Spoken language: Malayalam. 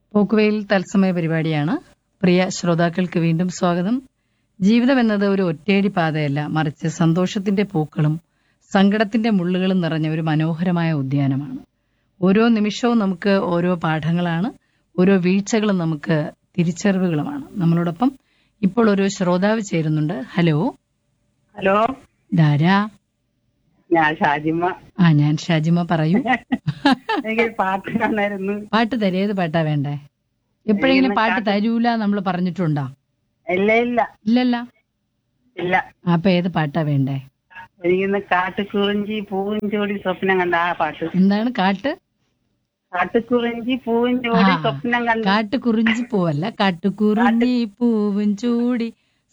പോക്കുവെയിൽ തത്സമയ പരിപാടിയാണ് പ്രിയ ശ്രോതാക്കൾക്ക് വീണ്ടും സ്വാഗതം ജീവിതം എന്നത് ഒരു ഒറ്റയടി പാതയല്ല മറിച്ച് സന്തോഷത്തിന്റെ പൂക്കളും സങ്കടത്തിന്റെ മുള്ളുകളും നിറഞ്ഞ ഒരു മനോഹരമായ ഉദ്യാനമാണ് ഓരോ നിമിഷവും നമുക്ക് ഓരോ പാഠങ്ങളാണ് ഓരോ വീഴ്ചകളും നമുക്ക് തിരിച്ചറിവുകളുമാണ് നമ്മളോടൊപ്പം ഇപ്പോൾ ഒരു ശ്രോതാവ് ചേരുന്നുണ്ട് ഹലോ ഹലോ ധാരാ ഞാൻ ഷാജിമ്മ ആ ഞാൻ ഷാജിമ പറയൂ എനിക്ക് പാട്ട് കാണായിരുന്നു പാട്ട് തരേ ഏത് പാട്ടാ വേണ്ടേ എപ്പോഴെങ്കിലും പാട്ട് തരൂല നമ്മൾ പറഞ്ഞിട്ടുണ്ടോ ഇല്ല ഇല്ല ഇല്ലല്ല ഇല്ല അപ്പൊ ഏത് പാട്ടാ വേണ്ടേ എനിക്കിന്ന് കാട്ടുകുറിഞ്ചി പൂവിൻചോടി സ്വപ്നം കണ്ട ആ പാട്ട് എന്താണ് കാട്ട് കാട്ടുകുറിഞ്ചി പൂവിൻചോടി ആ. സ്വപ്നം കണ്ട കാട്ട് കുറിഞ്ചി പൂവല്ല കാട്ടുകുറിഞ്ഞി പൂവും ചൂടി